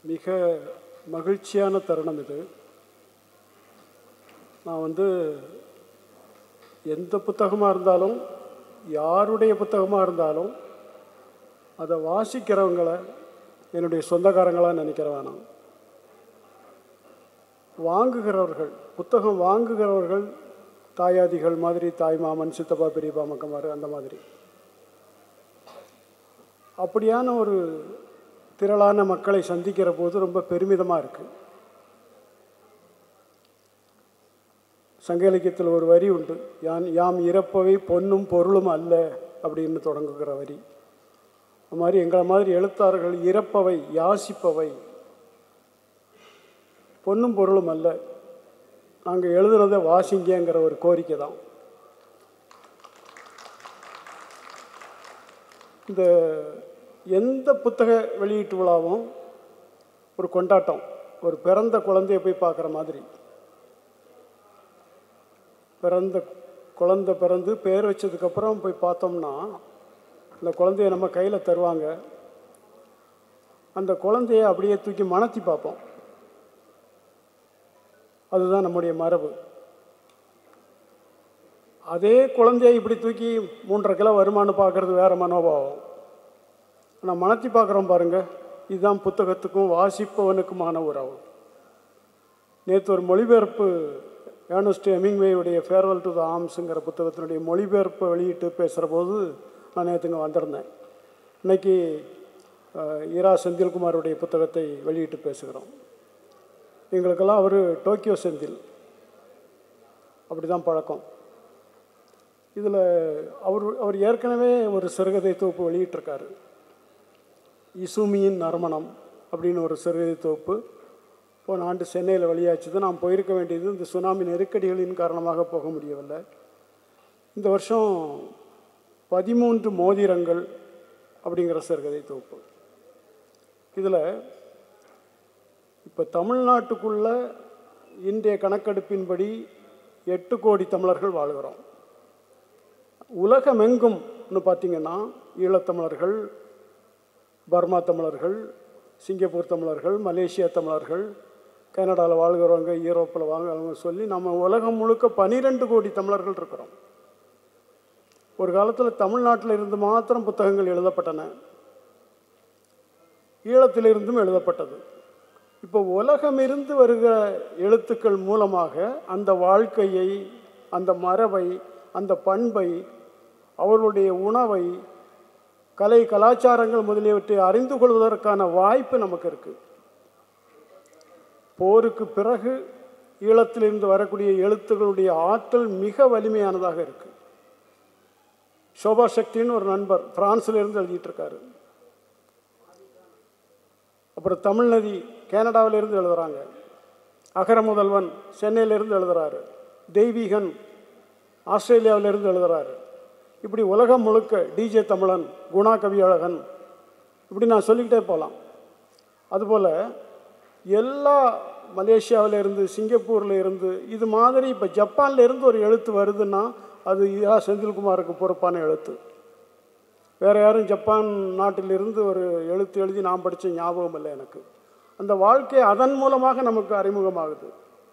மிக மகிழ்ச்சியான தருணம் இது நான் வந்து எந்த புத்தகமாக இருந்தாலும் யாருடைய புத்தகமாக இருந்தாலும் அதை வாசிக்கிறவங்களை என்னுடைய சொந்தக்காரங்களாக நினைக்கிறவன் நான் வாங்குகிறவர்கள் புத்தகம் வாங்குகிறவர்கள் தாயாதிகள் மாதிரி தாய் மாமன் சித்தப்பா பெரியப்பா மக்கமாரு அந்த மாதிரி அப்படியான ஒரு திரளான மக்களை சந்திக்கிற போது ரொம்ப பெருமிதமாக இருக்குது சங்க இலக்கியத்தில் ஒரு வரி உண்டு யான் யாம் இறப்பவை பொன்னும் பொருளும் அல்ல அப்படின்னு தொடங்குகிற வரி அது மாதிரி எங்களை மாதிரி எழுத்தாளர்கள் இறப்பவை யாசிப்பவை பொன்னும் பொருளும் அல்ல நாங்கள் எழுதுனதை வாசிங்கங்கிற ஒரு கோரிக்கை தான் இந்த எந்த புத்தக வெளியீட்டு விழாவும் ஒரு கொண்டாட்டம் ஒரு பிறந்த குழந்தைய போய் பார்க்குற மாதிரி பிறந்த குழந்தை பிறந்து பேர் வச்சதுக்கப்புறம் போய் பார்த்தோம்னா அந்த குழந்தைய நம்ம கையில் தருவாங்க அந்த குழந்தைய அப்படியே தூக்கி மணத்தி பார்ப்போம் அதுதான் நம்முடைய மரபு அதே குழந்தைய இப்படி தூக்கி மூன்றரை கிலோ வருமானு பார்க்குறது வேறு மனோபாவம் ஆனால் மணத்தி பார்க்குறோம் பாருங்கள் இதுதான் புத்தகத்துக்கும் வாசிப்பவனுக்குமான உறவு நேற்று ஒரு மொழிபெயர்ப்பு ஏர்னஸ்ட் ஹெமிங்வேயுடைய ஃபேர்வெல் டு த ஆம்ஸுங்கிற புத்தகத்தினுடைய மொழிபெயர்ப்பை வெளியிட்டு பேசுகிற போது நான் நேற்றுங்க வந்திருந்தேன் இன்னைக்கு அஹ், இரா செந்தில்குமாருடைய புத்தகத்தை வெளியிட்டு பேசுகிறோம் எங்களுக்கெல்லாம் அவர் டோக்கியோ செந்தில் அப்படி தான் பழக்கம் இதில் அவர் அவர் ஏற்கனவே ஒரு சிறுகதை தொகுப்பு வெளியிட்டிருக்காரு இசுமியின் நறுமணம் அப்படின்னு ஒரு சிறுகதை தொகுப்பு போன ஆண்டு சென்னையில் வெளியாச்சுது நான் போயிருக்க வேண்டியது இந்த சுனாமி நெருக்கடிகளின் காரணமாக போக முடியவில்லை இந்த வருஷம் பதிமூன்று மோதிரங்கள் அப்படிங்கிற சிறுகதை தொகுப்பு இதில் இப்போ தமிழ்நாட்டுக்குள்ள இன்றைய கணக்கெடுப்பின்படி எட்டு கோடி தமிழர்கள் வாழ்கிறோம் உலகமெங்கும்னு பார்த்தீங்கன்னா ஈழத்தமிழர்கள் பர்மா தமிழர்கள் சிங்கப்பூர் தமிழர்கள் மலேசியா தமிழர்கள் கனடாவில் வாழ்கிறவங்க யூரோப்பில் வாழ்கிறவங்க சொல்லி நம்ம உலகம் முழுக்க பனிரெண்டு கோடி தமிழர்கள் இருக்கிறோம் ஒரு காலத்தில் தமிழ்நாட்டில் இருந்து மாத்திரம் புத்தகங்கள் எழுதப்பட்டன ஈழத்திலிருந்தும் எழுதப்பட்டது இப்போ உலகமிருந்து வருகிற எழுத்துக்கள் மூலமாக அந்த வாழ்க்கையை அந்த மரபை அந்த பண்பை அவர்களுடைய உணவை கலை கலாச்சாரங்கள் முதலியவற்றை அறிந்து கொள்வதற்கான வாய்ப்பு நமக்கு இருக்குது போருக்கு பிறகு ஈழத்திலிருந்து வரக்கூடிய எழுத்துக்களுடைய ஆற்றல் மிக வலிமையானதாக இருக்கு சோபா சக்தின்னு ஒரு நண்பர் பிரான்ஸ்ல இருந்து எழுதிட்டு இருக்காரு அப்புறம் தமிழ்நதி கனடாவில இருந்து எழுதுறாங்க அகர முதல்வன் சென்னையிலிருந்து எழுதுறாரு தெய்வீகன் ஆஸ்திரேலியாவில இருந்து எழுதுறாரு இப்படி உலகம் முழுக்க டிஜே தமிழன் குணா கவியழகன் இப்படி நான் சொல்லிக்கிட்டே போகலாம் அதுபோல் எல்லா மலேசியாவில் இருந்து சிங்கப்பூரில் இருந்து இது மாதிரி இப்போ ஜப்பான்ல இருந்து ஒரு எழுத்து வருதுன்னா அது இரா செந்தில்குமாருக்கு பொறுப்பான எழுத்து வேறு யாரும் ஜப்பான் நாட்டிலிருந்து ஒரு எழுத்து எழுதி நான் படித்த ஞாபகம் இல்லை எனக்கு அந்த வாழ்க்கை அதன் மூலமாக நமக்கு அறிமுகமாகுது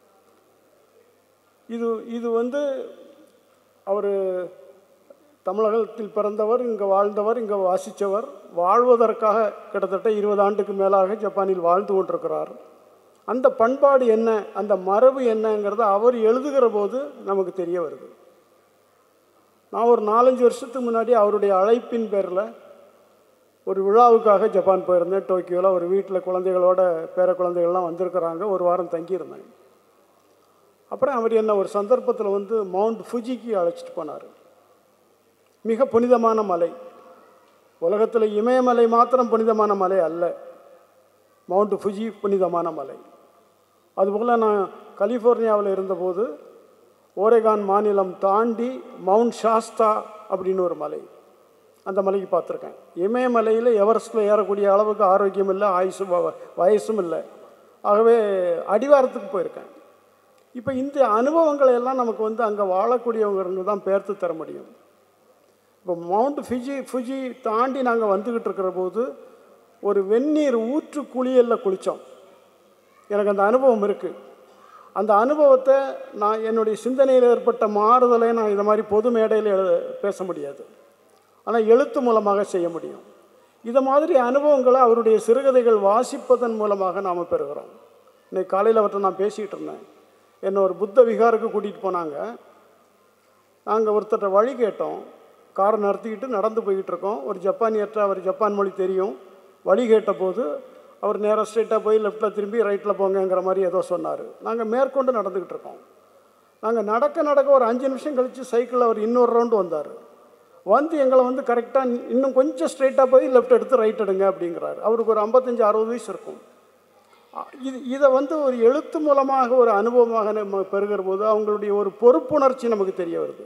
இது இது வந்து அவர் தமிழகத்தில் பிறந்தவர் இங்கே வாழ்ந்தவர் இங்கே வாசித்தவர் வாழ்வதற்காக கிட்டத்தட்ட இருபது ஆண்டுக்கு மேலாக ஜப்பானில் வாழ்ந்து கொண்டிருக்கிறார் அந்த பண்பாடு என்ன அந்த மரபு என்னங்கிறத அவர் எழுதுகிற போது நமக்கு தெரிய வருது நான் ஒரு நாலஞ்சு வருஷத்துக்கு முன்னாடி அவருடைய அழைப்பின் பேரில் ஒரு விழாவுக்காக ஜப்பான் போயிருந்தேன் டோக்கியோவில் ஒரு வீட்டில் குழந்தைகளோட பேர குழந்தைகள்லாம் வந்திருக்கிறாங்க ஒரு வாரம் தங்கியிருந்தேன் அப்புறம் அவர் என்ன ஒரு சந்தர்ப்பத்தில் வந்து மவுண்ட் ஃபுஜிக்கு அழைச்சிட்டு போனார் மிக புனிதமான மலை உலகத்தில் இமயமலை மாத்திரம் புனிதமான மலை அல்ல மவுண்ட் ஃபுஜி புனிதமான மலை அதுபோல் நான் கலிஃபோர்னியாவில் இருந்தபோது ஓரெகான் மாநிலம் தாண்டி மவுண்ட் ஷாஸ்தா அப்படின்னு ஒரு மலை அந்த மலைக்கு பார்த்துருக்கேன் இமயமலையில் எவரெஸ்ட்டில் ஏறக்கூடிய அளவுக்கு ஆரோக்கியம் இல்லை ஆயுசு வ- வயசும் இல்லை ஆகவே அடிவாரத்துக்கு போயிருக்கேன் இப்போ இந்த அனுபவங்களை எல்லாம் நமக்கு வந்து அங்கே வாழக்கூடியவங்க தான் பேர்த்து தர முடியும் இப்போ மவுண்ட் ஃபிஜி ஃபுஜி தாண்டி நாங்கள் வந்துக்கிட்டு இருக்கிற போது ஒரு வெந்நீர் ஊற்று குளியலில் குளித்தோம் எனக்கு அந்த அனுபவம் இருக்குது அந்த அனுபவத்தை நான் என்னுடைய சிந்தனையில் ஏற்பட்ட மாறுதலை நான் இந்த மாதிரி பொது மேடையில் எழுத பேச முடியாது ஆனால் எழுத்து மூலமாக செய்ய முடியும் இதை மாதிரி அனுபவங்களை அவருடைய சிறுகதைகள் வாசிப்பதன் மூலமாக நாம் பெறுகிறோம் இன்னைக்கு காலையில் அவர்கிட்ட நான் பேசிகிட்டு இருந்தேன் என்னை ஒரு புத்த விகாருக்கு கூட்டிகிட்டு போனாங்க நாங்கள் ஒருத்தர்கிட்ட வழி கேட்டோம் காரை நிறுத்திக்கிட்டு நடந்து போய்கிட்டு இருக்கோம் ஒரு ஜப்பானியர்கிட்ட அவர் ஜப்பான் மொழி தெரியும் வழி கேட்டபோது அவர் நேராக ஸ்ட்ரெயிட்டாக போய் லெஃப்ட்டில் திரும்பி ரைட்டில் போங்கங்கிற மாதிரி ஏதோ சொன்னார் நாங்கள் மேற்கொண்டு நடந்துக்கிட்டு இருக்கோம் நாங்கள் நடக்க நடக்க ஒரு அஞ்சு நிமிஷம் கழித்து சைக்கிளில் அவர் இன்னொரு ரவுண்டு வந்தார் வந்து எங்களை வந்து கரெக்டாக இன்னும் கொஞ்சம் ஸ்ட்ரைட்டாக போய் லெஃப்ட் எடுத்து ரைட் எடுங்க அப்படிங்கிறாரு அவருக்கு ஒரு ஐம்பத்தஞ்சு அறுபது வயசு இருக்கும் அ- இது இதை வந்து ஒரு எழுத்து மூலமாக ஒரு அனுபவமாக நம்ம பெறுகிற போது அவங்களுடைய ஒரு பொறுப்புணர்ச்சி நமக்கு தெரிய வருது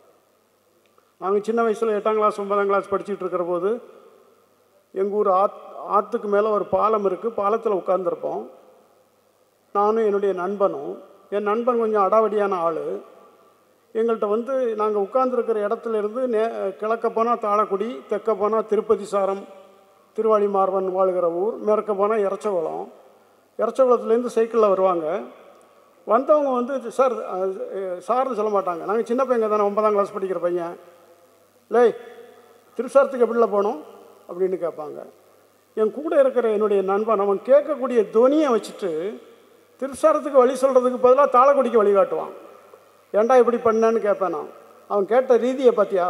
நாங்கள் சின்ன வயசில் எட்டாம் கிளாஸ் ஒன்பதாம் கிளாஸ் படிச்சுட்டு இருக்கிற போது எங்கள் ஊர் ஆத் ஆற்றுக்கு மேலே ஒரு பாலம் இருக்குது பாலத்தில் உட்காந்துருப்போம் நானும் என்னுடைய நண்பனும் என் நண்பன் கொஞ்சம் அடாவடியான ஆள் எங்கள்கிட்ட வந்து நாங்கள் உட்கார்ந்துருக்கிற இடத்துல இருந்து நே கிழக்க போனால் தாளக்குடி தெற்க போனால் திருப்பதி சாரம் திருவாளி மார்பன் வாழ்கிற ஊர் மேற்க போனால் இறச்சகுளம் இறச்சகுளத்துலேருந்து சைக்கிளில் வருவாங்க வந்தவங்க வந்து சார் அஹ், சார்னு சொல்ல மாட்டாங்க நாங்கள் சின்ன பையங்க தானே ஒன்பதாம் கிளாஸ் படிக்கிற பையன் லேய் திருசாரத்துக்கு எப்படில போகணும் அப்படின்னு கேட்பாங்க என் கூட இருக்கிற என்னுடைய நண்பன் அவன் கேட்கக்கூடிய துணியை வச்சுட்டு திருசாரத்துக்கு வழி சொல்கிறதுக்கு பதிலாக தாளக்குடிக்கு வழி காட்டுவான் ஏன்டா இப்படி பண்ணேன்னு கேட்பேன் நான் அவன் கேட்ட ரீதியை பார்த்தியா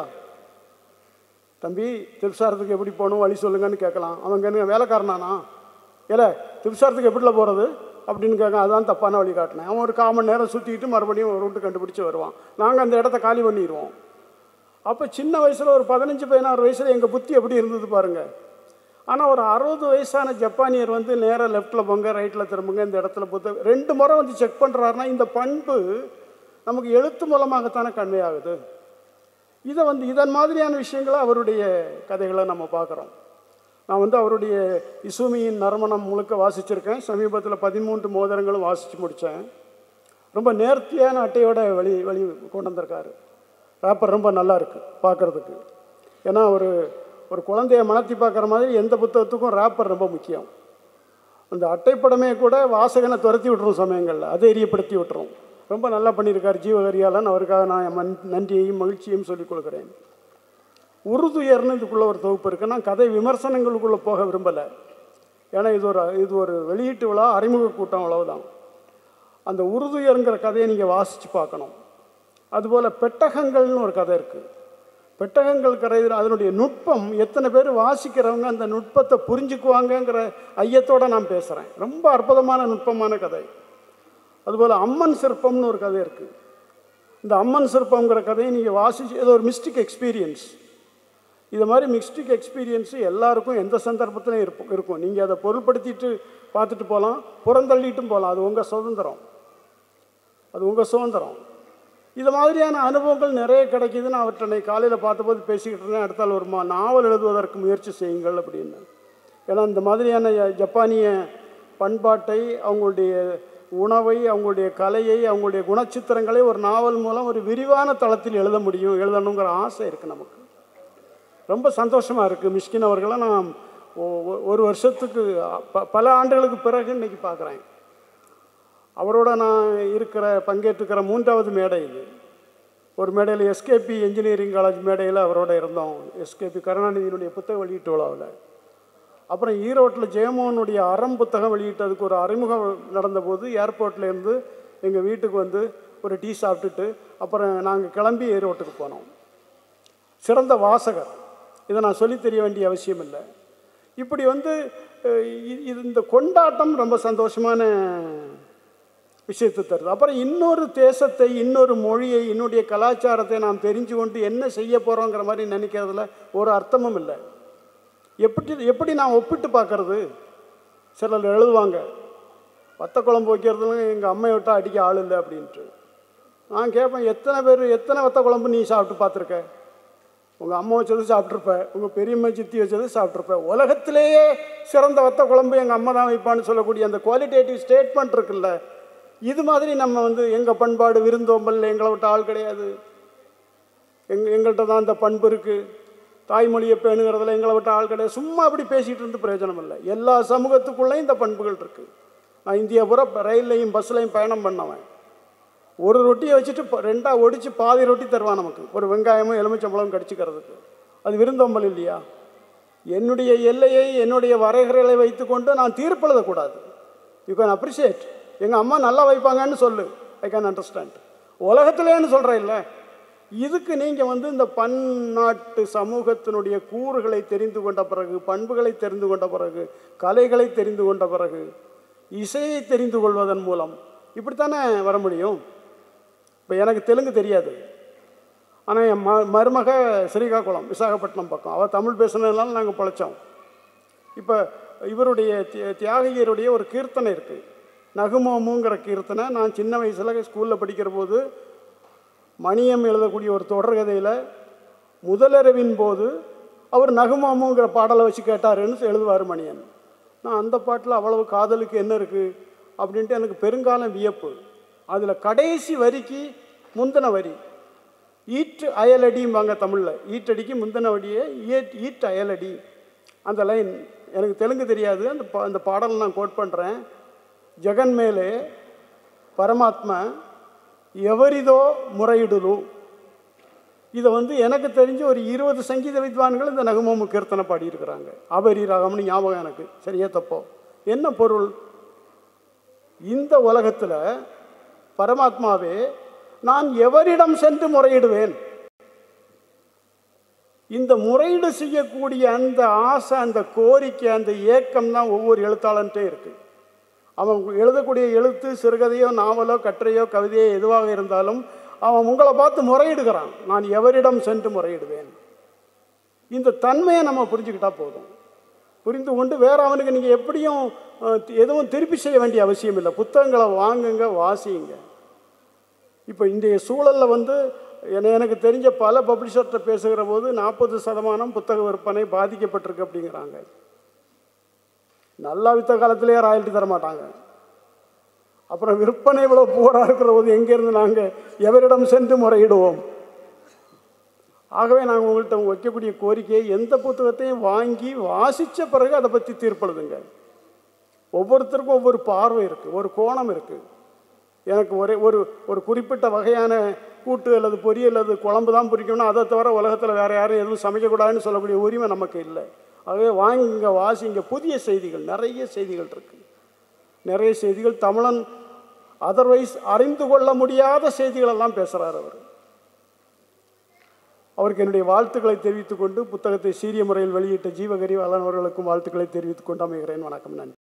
தம்பி திருசாரத்துக்கு எப்படி போகணும் வழி சொல்லுங்கன்னு கேட்கலாம் அவன் என்ன வேலைக்காரனானா ஏல திருசாரத்துக்கு எப்படில போகிறது அப்படின்னு கேட்க அதான் தப்பான வழி காட்டினேன் அவன் ஒரு கால் மணி நேரம் சுற்றிக்கிட்டு மறுபடியும் ஒரு ரூட்டு கண்டுபிடிச்சி வருவான் நாங்கள் அந்த இடத்த காலி பண்ணிடுவோம் அப்போ சின்ன வயசில் ஒரு பதினஞ்சு பதினாறு வயசில் எங்கள் புத்தி எப்படி இருந்தது பாருங்கள் ஆனால் ஒரு அறுபது வயசான ஜப்பானியர் வந்து நேராக லெஃப்ட்டில் போங்க ரைட்டில் திரும்புங்க இந்த இடத்துல புத்த ரெண்டு முறை வந்து செக் பண்ணுறாருன்னா இந்த பண்பு நமக்கு எழுத்து மூலமாகத்தானே கன்வே ஆகுது இதை வந்து இதன் மாதிரியான விஷயங்களை அவருடைய கதைகளை நம்ம பார்க்குறோம் நான் வந்து அவருடைய இசுமியின் நறுமணம் முழுக்க வாசிச்சிருக்கேன் சமீபத்தில் பதிமூன்று மோதிரங்களும் வாசித்து முடித்தேன் ரொம்ப நேர்த்தியான அட்டையோட வழி வழி கொண்டு வந்திருக்காரு ராப்பர் ரொம்ப நல்லா இருக்குது பார்க்குறதுக்கு ஏன்னா ஒரு ஒரு குழந்தைய மனத்தி பார்க்குற மாதிரி எந்த புத்தகத்துக்கும் ரேப்பர் ரொம்ப முக்கியம் அந்த அட்டைப்படமே கூட வாசகனை துரத்தி விட்டுரும் சமயங்களில் அதை எரியப்படுத்தி விட்டுரும் ரொம்ப நல்லா பண்ணியிருக்கார் ஜீவகரியாளன் அவருக்காக நான் மன் நன்றியையும் மகிழ்ச்சியையும் சொல்லிக் கொடுக்குறேன் உருதுயர்னு இதுக்குள்ளே ஒரு தொகுப்பு இருக்குது நான் கதை விமர்சனங்களுக்குள்ளே போக விரும்பலை ஏன்னா இது ஒரு இது ஒரு வெளியீட்டு விழா அறிமுக கூட்டம் அவ்வளவுதான் அந்த உருதுயருங்கிற கதையை நீங்கள் வாசித்து பார்க்கணும் அதுபோல் பெட்டகங்கள்னு ஒரு கதை இருக்குது பெட்டகங்கள் கரையில் அதனுடைய நுட்பம் எத்தனை பேர் வாசிக்கிறவங்க அந்த நுட்பத்தை புரிஞ்சுக்குவாங்கங்கிற ஐயத்தோடு நான் பேசுகிறேன் ரொம்ப அற்புதமான நுட்பமான கதை அதுபோல் அம்மன் சிற்பம்னு ஒரு கதை இருக்குது இந்த அம்மன் சிற்பங்கிற கதையை நீங்கள் வாசிச்சு இது ஒரு மிஸ்டிக் எக்ஸ்பீரியன்ஸ் இது மாதிரி மிஸ்டிக் எக்ஸ்பீரியன்ஸு எல்லாருக்கும் எந்த சந்தர்ப்பத்திலையும் இருக்கும் இருக்கும் நீங்கள் அதை பொருள்படுத்திட்டு பார்த்துட்டு போகலாம் புறந்தள்ளிட்டும் போகலாம் அது உங்கள் சுதந்திரம் அது உங்கள் சுதந்திரம் இது மாதிரியான அனுபவங்கள் நிறைய கிடைக்குதுன்னு அவர்கிட்ட அன்னைக்கு காலையில் பார்த்தபோது பேசிக்கிட்டு இருந்தேன் அடுத்தால் ஒரு மா நாவல் எழுதுவதற்கு முயற்சி செய்யுங்கள் அப்படின்னு ஏன்னா இந்த மாதிரியான ஜ- ஜப்பானிய பண்பாட்டை அவங்களுடைய உணவை அவங்களுடைய கலையை அவங்களுடைய குணச்சித்திரங்களை ஒரு நாவல் மூலம் ஒரு விரிவான தளத்தில் எழுத முடியும் எழுதணுங்கிற ஆசை இருக்குது நமக்கு ரொம்ப சந்தோஷமாக இருக்குது மிஷ்கின் அவர்களை நான் ஒ- ஒ- ஒரு வருஷத்துக்கு ப- பல ஆண்டுகளுக்கு பிறகு இன்னைக்கு பார்க்குறேன் அவரோட நான் இருக்கிற பங்கேற்றுக்கிற மூன்றாவது மேடை இது ஒரு மேடையில் எஸ்கேபி இன்ஜினியரிங் காலேஜ் மேடையில் அவரோட இருந்தோம் எஸ்கேபி கருணாநிதியினுடைய புத்தக வெளியீட்டு விழாவில் அப்புறம் ஈரோட்டில் ஜெயமோகனுடைய அறம் புத்தகம் வெளியிட்டதுக்கு ஒரு அறிமுகம் நடந்தபோது ஏர்போர்ட்ல இருந்து எங்கள் வீட்டுக்கு வந்து ஒரு டீ சாப்பிட்டுட்டு அப்புறம் நாங்கள் கிளம்பி ஈரோட்டுக்கு போனோம் சிறந்த வாசகர் இதை நான் சொல்லித் தெரிய வேண்டிய அவசியம் இல்லை இப்படி வந்து அஹ், இ- இது இந்த கொண்டாட்டம் ரொம்ப சந்தோஷமான விஷயத்தை தருது அப்புறம் இன்னொரு தேசத்தை இன்னொரு மொழியை இன்னுடைய கலாச்சாரத்தை நாம் தெரிஞ்சு கொண்டு என்ன செய்ய போகிறோங்கிற மாதிரி நினைக்கிறதுல ஒரு அர்த்தமும் இல்லை எப்படி எப்படி நான் ஒப்பிட்டு பார்க்கறது சிலர் எழுதுவாங்க வத்த குழம்பு வைக்கிறதுல எங்கள் அம்மையை விட்டால் அடிக்க ஆள் இல்லை அப்படின்ட்டு நான் கேட்பேன் எத்தனை பேர் எத்தனை வத்த குழம்பு நீ சாப்பிட்டு பார்த்துருக்க உங்கள் அம்மா வச்சது சாப்பிட்ருப்ப உங்கள் பெரியம்மா சித்தி வச்சது சாப்பிட்ருப்ப உலகத்திலேயே சிறந்த வத்த குழம்பு எங்கள் அம்மா தான் வைப்பான்னு சொல்லக்கூடிய அந்த குவாலிட்டேட்டிவ் ஸ்டேட்மெண்ட் இருக்குல்ல இது மாதிரி நம்ம வந்து எங்கள் பண்பாடு விருந்தோம்பல் எங்களை விட்ட ஆள் கிடையாது எங் எங்கள்கிட்ட தான் அந்த பண்பு இருக்குது தாய்மொழியை பேணுகிறதுல எங்களை விட்ட ஆள் கிடையாது சும்மா அப்படி பேசிகிட்டு இருந்து பிரயோஜனம் இல்லை எல்லா சமூகத்துக்குள்ளேயும் இந்த பண்புகள் இருக்குது நான் இந்தியா பூரா ரயில்லையும் பஸ்லையும் பயணம் பண்ணவன் ஒரு ரொட்டியை வச்சுட்டு ப- ரெண்டா ஒடிச்சு பாதி ரொட்டி தருவான் நமக்கு ஒரு வெங்காயமும் எலுமிச்சம்பழம் கடிச்சிக்கிறதுக்கு அது விருந்தோம்பல் இல்லையா என்னுடைய எல்லையை என்னுடைய வரைகறைகளை வைத்துக்கொண்டு நான் தீர்ப்பு எழுதக்கூடாது யூ கேன் அப்ரிஷியேட் எங்கள் அம்மா நல்லா வைப்பாங்கன்னு சொல்லு ஐ கேன் அண்டர்ஸ்டாண்ட் உலகத்திலேன்னு சொல்கிறேன் இல்லை இதுக்கு நீங்கள் வந்து இந்த பன்னாட்டு சமூகத்தினுடைய கூறுகளை தெரிந்து கொண்ட பிறகு பண்புகளை தெரிந்து கொண்ட பிறகு கலைகளை தெரிந்து கொண்ட பிறகு இசையை தெரிந்து கொள்வதன் மூலம் இப்படித்தானே வர முடியும் இப்போ எனக்கு தெலுங்கு தெரியாது ஆனால் என் ம மருமக ஸ்ரீகாகுளம் விசாகப்பட்டினம் பக்கம் அவள் தமிழ் பேசுனதுனால நாங்கள் பிழைச்சோம் இப்போ இவருடைய தி- தியாகியருடைய ஒரு கீர்த்தனை இருக்குது நகுமோமுங்கிற கீர்த்தனை நான் சின்ன வயசில் ஸ்கூலில் படிக்கிற போது மணியம் எழுதக்கூடிய ஒரு தொடர்கதையில் முதலரவின் போது அவர் நகுமாமுங்கிற பாடலை வச்சு கேட்டாருன்னு எழுதுவார் மணியன் நான் அந்த பாட்டில் அவ்வளவு காதலுக்கு என்ன இருக்குது அப்படின்ட்டு எனக்கு பெருங்காலம் வியப்பு அதில் கடைசி வரிக்கு முந்தின வரி ஈட்டு அயலடிம்பாங்க தமிழில் ஈட்டடிக்கு முந்தின வடியே ஈட் ஈட் அயலடி அந்த லைன் எனக்கு தெலுங்கு தெரியாது அந்த பா அந்த பாடலை நான் கோட் பண்ணுறேன் ஜெகன் மேலே பரமாத்மா எவரிதோ முறையிடுலு இதை வந்து எனக்கு தெரிஞ்ச ஒரு இருபது சங்கீத வித்வான்கள் இந்த நகுமோமு கீர்த்தனை பாடியிருக்கிறாங்க அபரி ராகம்னு ஞாபகம் எனக்கு சரியா தப்போ என்ன பொருள் இந்த உலகத்தில் பரமாத்மாவே நான் எவரிடம் சென்று முறையிடுவேன் இந்த முறையீடு செய்யக்கூடிய அந்த ஆசை அந்த கோரிக்கை அந்த ஏக்கம் தான் ஒவ்வொரு எழுத்தாளன்ட்டே இருக்கு அவன் எழுதக்கூடிய எழுத்து சிறுகதையோ நாவலோ கட்டுரையோ கவிதையோ எதுவாக இருந்தாலும் அவன் உங்களை பார்த்து முறையிடுகிறான் நான் எவரிடம் சென்று முறையிடுவேன் இந்த தன்மையை நம்ம புரிஞ்சுக்கிட்டா போதும் புரிந்து கொண்டு வேற அவனுக்கு நீங்கள் எப்படியும் அஹ், எதுவும் திருப்பி செய்ய வேண்டிய அவசியம் இல்லை புத்தகங்களை வாங்குங்க வாசியுங்க இப்போ இன்றைய சூழலில் வந்து என்ன- எனக்கு தெரிஞ்ச பல பப்ளிஷர்கிட்ட பேசுகிற போது நாற்பது சதமானம் புத்தக விற்பனை பாதிக்கப்பட்டிருக்கு அப்படிங்கிறாங்க நல்லா வித்த காலத்திலேயே ராயல்ட்டி தர மாட்டாங்க அப்புறம் விற்பனை இவ்வளோ புவராக இருக்கிற போது எங்கேருந்து நாங்கள் எவரிடம் சென்று முறையிடுவோம் ஆகவே நாங்கள் உங்கள்கிட்ட வைக்கக்கூடிய கோரிக்கையை எந்த புத்தகத்தையும் வாங்கி வாசித்த பிறகு அதை பற்றி தீர்ப்பெழுதுங்க ஒவ்வொருத்தருக்கும் ஒவ்வொரு பார்வை இருக்குது ஒரு கோணம் இருக்குது எனக்கு ஒரே ஒரு ஒரு குறிப்பிட்ட வகையான கூட்டு அல்லது பொரியல் அல்லது குழம்பு தான் பிடிக்கும்னா அதை தவிர உலகத்தில் வேறு யாரும் எதுவும் சமைக்கக்கூடாதுன்னு சொல்லக்கூடிய உரிமை நமக்கு இல்லை ஆகவே வாங்குங்க வாசிங்க புதிய செய்திகள் நிறைய செய்திகள் இருக்குது நிறைய செய்திகள் தமிழன் அதர்வைஸ் அறிந்து கொள்ள முடியாத செய்திகளெல்லாம் பேசுகிறார் அவர் அவருக்கு என்னுடைய வாழ்த்துக்களை தெரிவித்துக் கொண்டு புத்தகத்தை சீரிய முறையில் வெளியிட்ட ஜீவகரி அவர்களுக்கும் வாழ்த்துக்களை தெரிவித்துக் கொண்டு அமைகிறேன் வணக்கம் நன்றி